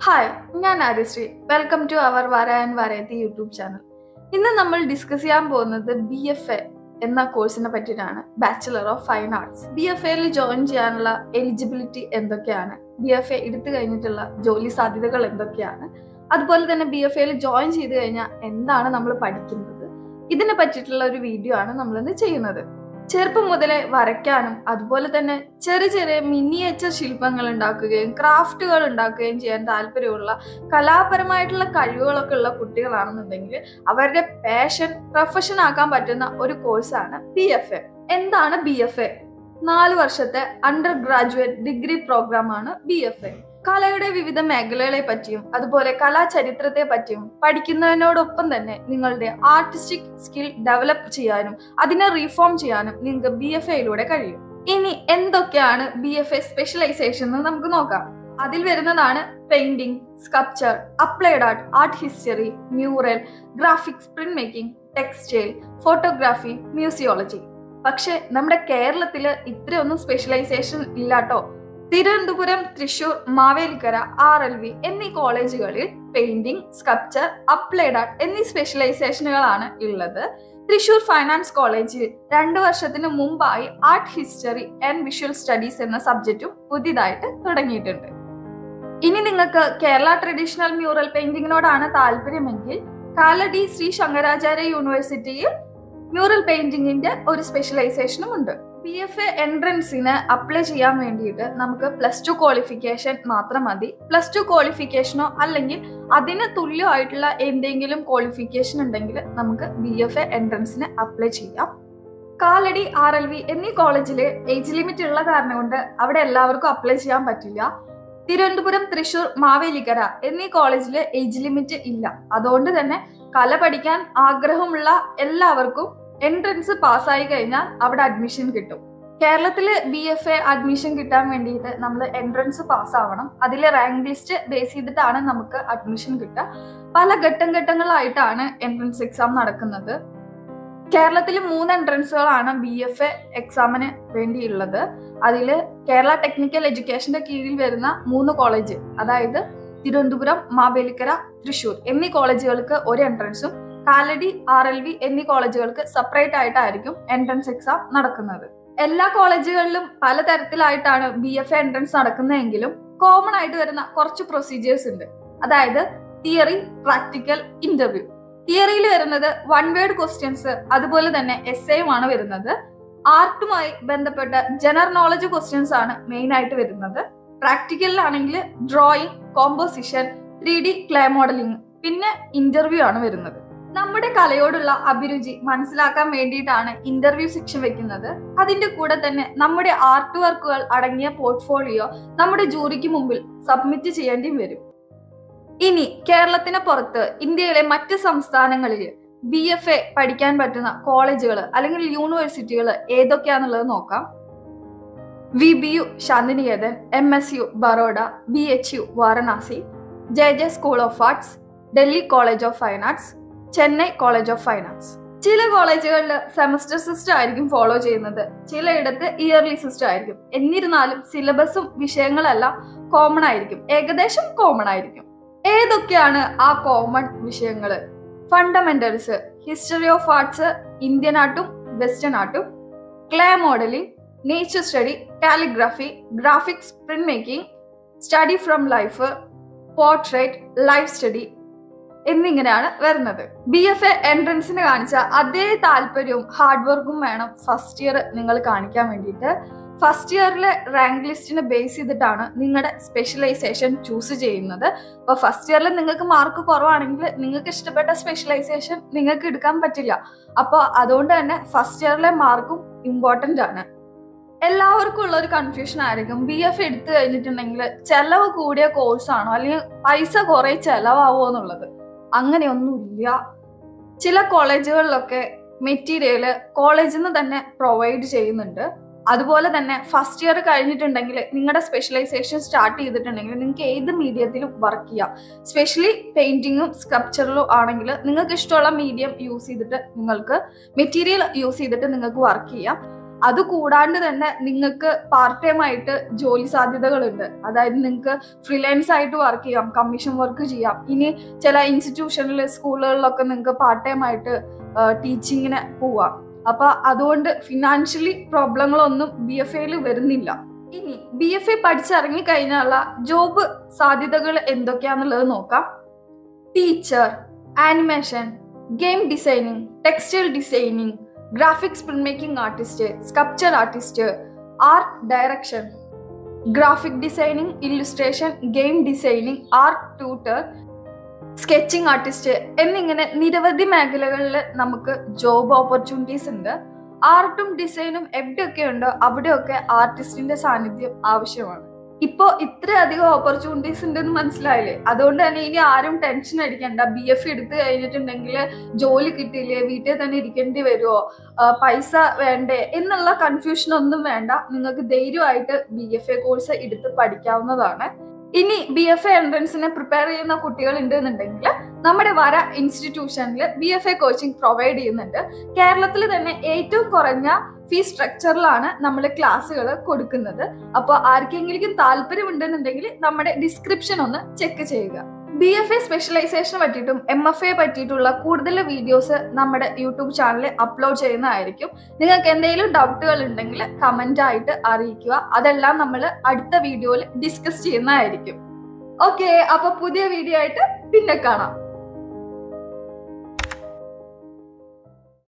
hi ഞാൻ Aryasree welcome to our വരാൻ വരയത്തി YouTube channel ഇന്ന് നമ്മൾ ഡിസ്കസ് ചെയ്യാൻ പോകുന്നത് ബി എഫ് എ എന്ന കോഴ്സിനെ പറ്റിയിട്ടാണ് bachelor of fine arts B F എയിൽ ജോയിൻ ചെയ്യാനുള്ള എലിജിബിലിറ്റി എന്തൊക്കെയാണ് ബി എഫ് എ എടുത്തു കഴിഞ്ഞിട്ടുള്ള ജോലി സാധ്യതകൾ എന്തൊക്കെയാണ് അതുപോലെ തന്നെ ബി എഫ് എയിൽ ജോയിൻ ചെയ്ത് കഴിഞ്ഞാൽ എന്താണ് നമ്മൾ പഠിക്കുന്നത് ഇതിനെ പറ്റിയിട്ടുള്ള ഒരു വീഡിയോ ആണ് നമ്മളിന്ന് ചെയ്യുന്നത് ചെറുപ്പം മുതലേ വരയ്ക്കാനും അതുപോലെ തന്നെ ചെറിയ ചെറിയ മിനിയേച്ചർ ശില്പങ്ങൾ ഉണ്ടാക്കുകയും ക്രാഫ്റ്റുകൾ ഉണ്ടാക്കുകയും ചെയ്യാൻ താല്പര്യമുള്ള കലാപരമായിട്ടുള്ള കഴിവുകളൊക്കെ ഉള്ള കുട്ടികളാണെന്നുണ്ടെങ്കിൽ അവരുടെ പാഷൻ പ്രൊഫഷൻ ആക്കാൻ പറ്റുന്ന ഒരു കോഴ്സാണ് ബി എഫ് എ എന്താണ് ബി എഫ് എ നാല് വർഷത്തെ അണ്ടർ ഗ്രാജുവേറ്റ് ഡിഗ്രി പ്രോഗ്രാമാണ് ബി എഫ് എ കലയുടെ വിവിധ മേഖലകളെ പറ്റിയും അതുപോലെ കലാചരിത്രത്തെ പറ്റിയും പഠിക്കുന്നതിനോടൊപ്പം തന്നെ നിങ്ങളുടെ ആർട്ടിസ്റ്റിക് സ്കിൽ ഡെവലപ്പ് ചെയ്യാനും അതിനെ റീഫോം ചെയ്യാനും നിങ്ങൾക്ക് ബി എഫ് എയിലൂടെ കഴിയും ഇനി എന്തൊക്കെയാണ് ബി എഫ് എ സ്പെഷ്യലൈസേഷൻ എന്ന് നമുക്ക് നോക്കാം അതിൽ വരുന്നതാണ് painting sculpture applied art art history mural graphics printmaking textile photography museology പക്ഷെ നമ്മുടെ കേരളത്തിൽ ഇത്രയൊന്നും സ്പെഷ്യലൈസേഷൻ ഇല്ലാട്ടോ Thiruvananthapuram Thrissur Mavelikkara R L V എന്നീ കോളേജുകളിൽ പെയിന്റിംഗ് സ്കൾപ്ചർ അപ്ലൈഡ് ആർട്ട് എന്നീ സ്പെഷ്യലൈസേഷനുകളാണ് ഉള്ളത് തൃശൂർ ഫൈനാൻസ് കോളേജിൽ രണ്ട് വർഷത്തിന് മുമ്പായി art history and visual studies എന്ന സബ്ജക്റ്റും പുതിയതായിട്ട് തുടങ്ങിയിട്ടുണ്ട് ഇനി നിങ്ങൾക്ക് കേരള ട്രഡീഷണൽ മ്യൂറൽ പെയിന്റിങ്ങിനോടാണ് താല്പര്യമെങ്കിൽ കാലടി ശ്രീ ശങ്കരാചാര്യ യൂണിവേഴ്സിറ്റിയിൽ മ്യൂറൽ പെയിന്റിങ്ങിന്റെ ഒരു സ്പെഷ്യലൈസേഷനും ഉണ്ട് ബി എഫ് എ എൻട്രൻസിന് അപ്ലൈ ചെയ്യാൻ വേണ്ടിയിട്ട് നമുക്ക് പ്ലസ് ടു ക്വാളിഫിക്കേഷൻ മാത്രം മതി പ്ലസ് ടു ക്വാളിഫിക്കേഷനോ അല്ലെങ്കിൽ അതിന് തുല്യമായിട്ടുള്ള എന്തെങ്കിലും ക്വാളിഫിക്കേഷൻ ഉണ്ടെങ്കിൽ നമുക്ക് ബി എഫ് എ എൻട്രൻസിന് അപ്ലൈ ചെയ്യാം കാലടി ആർ എൽ വി എന്നീ കോളേജിൽ ഏജ് ലിമിറ്റ് ഉള്ള കാരണം കൊണ്ട് അവിടെ എല്ലാവർക്കും അപ്ലൈ ചെയ്യാൻ പറ്റില്ല തിരുവനന്തപുരം തൃശൂർ മാവേലിക്കര എന്നീ കോളേജിൽ ഏജ് ലിമിറ്റ് ഇല്ല അതുകൊണ്ട് തന്നെ കല പഠിക്കാൻ ആഗ്രഹമുള്ള എല്ലാവർക്കും എൻട്രൻസ് പാസ്സായി കഴിഞ്ഞാൽ അവിടെ അഡ്മിഷൻ കിട്ടും കേരളത്തിൽ ബി എഫ് എ അഡ്മിഷൻ കിട്ടാൻ വേണ്ടിയിട്ട് നമ്മൾ എൻട്രൻസ് പാസ്സാവണം അതിലെ റാങ്ക് ലിസ്റ്റ് ബേസ് ചെയ്തിട്ടാണ് നമുക്ക് അഡ്മിഷൻ കിട്ടുക പല ഘട്ടം ഘട്ടങ്ങളായിട്ടാണ് എൻട്രൻസ് എക്സാം നടക്കുന്നത് കേരളത്തിൽ മൂന്ന് എൻട്രൻസുകളാണ് ബി എഫ് എ എക്സാമിന് വേണ്ടിയുള്ളത് അതിൽ കേരള ടെക്നിക്കൽ എഡ്യൂക്കേഷന്റെ കീഴിൽ വരുന്ന മൂന്ന് കോളേജ് അതായത് തിരുവനന്തപുരം മാവേലിക്കര തൃശൂർ എന്നീ കോളേജുകൾക്ക് ഒരു എൻട്രൻസും കാലടി ആർ എൽ വി എന്നീ കോളേജുകൾക്ക് സെപ്പറേറ്റ് ആയിട്ടായിരിക്കും എൻട്രൻസ് എക്സാം നടക്കുന്നത് എല്ലാ കോളേജുകളിലും പലതരത്തിലായിട്ടാണ് ബി എഫ് എ എൻട്രൻസ് നടക്കുന്നതെങ്കിലും കോമൺ ആയിട്ട് വരുന്ന കുറച്ച് പ്രൊസീജിയേഴ്സ് ഉണ്ട് അതായത് തിയറി പ്രാക്ടിക്കൽ ഇന്റർവ്യൂ തിയറിയിൽ വരുന്നത് വൺ വേർഡ് ക്വസ്റ്റ്യൻസ് അതുപോലെ തന്നെ എസ് എയുമാണ് വരുന്നത് ആർട്ടുമായി ബന്ധപ്പെട്ട ജനറൽ നോളജ് ക്വസ്റ്റ്യൻസ് ആണ് മെയിൻ ആയിട്ട് വരുന്നത് പ്രാക്ടിക്കലിലാണെങ്കിൽ drawing composition three D clay modelling പിന്നെ ഇന്റർവ്യൂ ആണ് വരുന്നത് നമ്മുടെ കലയോടുള്ള അഭിരുചി മനസ്സിലാക്കാൻ വേണ്ടിയിട്ടാണ് ഇന്റർവ്യൂ സെക്ഷൻ വെക്കുന്നത് അതിന്റെ കൂടെ തന്നെ നമ്മുടെ ആർട്ട് വർക്കുകൾ അടങ്ങിയ പോർട്ട്ഫോളിയോ നമ്മുടെ ജൂറിക്ക് മുമ്പിൽ സബ്മിറ്റ് ചെയ്യേണ്ടി വരും ഇനി കേരളത്തിന് പുറത്ത് ഇന്ത്യയിലെ മറ്റ് സംസ്ഥാനങ്ങളിൽ ബി എഫ് എ പഠിക്കാൻ പറ്റുന്ന കോളേജുകൾ അല്ലെങ്കിൽ യൂണിവേഴ്സിറ്റികൾ ഏതൊക്കെയാന്നുള്ളത് നോക്കാം V B U Shantiniketan M S U Baroda B H U Varanasi J J school of arts Delhi college of fine arts Chennai college of finance ചില കോളേജുകളിൽ സെമസ്റ്റർ സിസ്റ്റം ആയിരിക്കും ഫോളോ ചെയ്യുന്നത് ചിലയിടത്ത് ഇയർലി സിസ്റ്റം ആയിരിക്കും എന്നിരുന്നാലും സിലബസും വിഷയങ്ങളെല്ലാം കോമൺ ആയിരിക്കും ഏകദേശം കോമൺ ആയിരിക്കും ഏതൊക്കെയാണ് ആ കോമൺ വിഷയങ്ങൾ fundamentals history of arts Indian ആർട്ടും വെസ്റ്റേൺ ആർട്ടും clay modelling nature study calligraphy graphics printmaking study from life portrait life study എന്നിങ്ങനെയാണ് വരുന്നത് ബി എഫ് എ എൻട്രൻസിന് കാണിച്ച അതേ താല്പര്യവും ഹാർഡ് വർക്കും വേണം ഫസ്റ്റ് ഇയർ നിങ്ങൾ കാണിക്കാൻ വേണ്ടിയിട്ട് ഫസ്റ്റ് ഇയറിലെ റാങ്ക് ലിസ്റ്റിനെ ബേസ് ചെയ്തിട്ടാണ് നിങ്ങളുടെ സ്പെഷ്യലൈസേഷൻ ചൂസ് ചെയ്യുന്നത് അപ്പോൾ ഫസ്റ്റ് ഇയറിൽ നിങ്ങൾക്ക് മാർക്ക് കുറവാണെങ്കിൽ നിങ്ങൾക്ക് ഇഷ്ടപ്പെട്ട സ്പെഷ്യലൈസേഷൻ നിങ്ങൾക്ക് എടുക്കാൻ പറ്റില്ല അപ്പോൾ അതുകൊണ്ട് തന്നെ ഫസ്റ്റ് ഇയറിലെ മാർക്കും ഇമ്പോർട്ടൻ്റ് ആണ് എല്ലാവർക്കും ഉള്ള ഒരു കൺഫ്യൂഷൻ ആയിരിക്കും ബി എഫ് എടുത്തു കഴിഞ്ഞിട്ടുണ്ടെങ്കിൽ ചെലവ് കൂടിയ കോഴ്സാണോ അല്ലെങ്കിൽ പൈസ കുറെ ചെലവാവോ എന്നുള്ളത് അങ്ങനെയൊന്നുമില്ല ചില കോളേജുകളിലൊക്കെ മെറ്റീരിയൽ കോളേജിൽ നിന്ന് തന്നെ പ്രൊവൈഡ് ചെയ്യുന്നുണ്ട് അതുപോലെ തന്നെ ഫസ്റ്റ് ഇയർ കഴിഞ്ഞിട്ടുണ്ടെങ്കിൽ നിങ്ങളുടെ സ്പെഷ്യലൈസേഷൻ സ്റ്റാർട്ട് ചെയ്തിട്ടുണ്ടെങ്കിൽ നിങ്ങൾക്ക് ഏത് മീഡിയത്തിലും വർക്ക് ചെയ്യാം സ്പെഷ്യലി പെയിന്റിങ്ങും സ്കൾപ്ചറിലും ആണെങ്കിൽ നിങ്ങൾക്ക് ഇഷ്ടമുള്ള മീഡിയം യൂസ് ചെയ്തിട്ട് നിങ്ങൾക്ക് മെറ്റീരിയൽ യൂസ് ചെയ്തിട്ട് നിങ്ങൾക്ക് വർക്ക് ചെയ്യാം അത് കൂടാണ്ട് തന്നെ നിങ്ങൾക്ക് പാർട്ട് ടൈം ആയിട്ട് ജോലി സാധ്യതകളുണ്ട് അതായത് നിങ്ങൾക്ക് ഫ്രീലാൻസ് ആയിട്ട് വർക്ക് ചെയ്യാം കമ്മീഷൻ വർക്ക് ചെയ്യാം ഇനി ചില ഇൻസ്റ്റിറ്റ്യൂഷനിൽ സ്കൂളുകളിലൊക്കെ നിങ്ങൾക്ക് പാർട്ട് ടൈം ആയിട്ട് ടീച്ചിങ്ങിന് പോവാം അപ്പൊ അതുകൊണ്ട് ഫിനാൻഷ്യലി പ്രോബ്ലങ്ങളൊന്നും ബി എഫ് എയിൽ വരുന്നില്ല ഇനി ബി എഫ് എ പഠിച്ചിറങ്ങി കഴിഞ്ഞാലുള്ള ജോബ് സാധ്യതകൾ എന്തൊക്കെയാന്നുള്ളത് നോക്കാം teacher animation game designing textile designing graphics printmaking artist sculpture artist art direction graphic designing illustration game designing art tutor sketching artist എന്നിങ്ങനെ നിരവധി മേഖലകളിൽ നമുക്ക് ജോബ് ഓപ്പർച്യൂണിറ്റീസ് ഉണ്ട് ആർട്ടും ഡിസൈനും എവിടെയൊക്കെ ഉണ്ടോ അവിടെയൊക്കെ ആർട്ടിസ്റ്റിന്റെ സാന്നിധ്യം ആവശ്യമാണ് ഇപ്പോ ഇത്രയധികം ഓപ്പർച്യൂണിറ്റീസ് ഉണ്ടെന്ന് മനസ്സിലായില്ലേ അതുകൊണ്ട് തന്നെ ഇനി ആരും ടെൻഷൻ അടിക്കണ്ട ബി എഫ് എടുത്തു കഴിഞ്ഞിട്ടുണ്ടെങ്കിൽ ജോലി കിട്ടിയില്ലേ വീട്ടിൽ തന്നെ ഇരിക്കേണ്ടി വരുമോ പൈസ വേണ്ടേ എന്നുള്ള കൺഫ്യൂഷൻ ഒന്നും വേണ്ട നിങ്ങൾക്ക് ധൈര്യമായിട്ട് ബി എഫ് എ കോഴ്സ് എടുത്ത് പഠിക്കാവുന്നതാണ് ഇനി ബി എഫ് എ എൻട്രൻസിനെ പ്രിപ്പയർ ചെയ്യുന്ന കുട്ടികൾ ഉണ്ടെന്നുണ്ടെങ്കിൽ നമ്മുടെ വര ഇൻസ്റ്റിറ്റ്യൂഷനിൽ B F A coaching provide ചെയ്യുന്നുണ്ട് കേരളത്തിൽ തന്നെ ഏറ്റവും കുറഞ്ഞ ഫീസ് സ്ട്രക്ചറിലാണ് നമ്മൾ ക്ലാസ്സുകൾ കൊടുക്കുന്നത് അപ്പോൾ ആർക്കെങ്കിലും താല്പര്യമുണ്ടെന്നുണ്ടെങ്കിൽ നമ്മുടെ ഡിസ്ക്രിപ്ഷൻ ഒന്ന് ചെക്ക് ചെയ്യുക ബി എഫ് എ സ്പെഷ്യലൈസേഷനെ പറ്റിയിട്ടും എം എഫ് എ പറ്റിയിട്ടുള്ള കൂടുതൽ വീഡിയോസ് നമ്മുടെ യൂട്യൂബ് ചാനലിൽ അപ്ലോഡ് ചെയ്യുന്നതായിരിക്കും നിങ്ങൾക്ക് എന്തെങ്കിലും ഡൗട്ടുകൾ ഉണ്ടെങ്കിൽ കമന്റ് ആയിട്ട് അറിയിക്കുക അതെല്ലാം നമ്മൾ അടുത്ത വീഡിയോയിൽ ഡിസ്കസ് ചെയ്യുന്നതായിരിക്കും ഓക്കെ അപ്പൊ പുതിയ വീഡിയോ ആയിട്ട് പിന്നെ കാണാം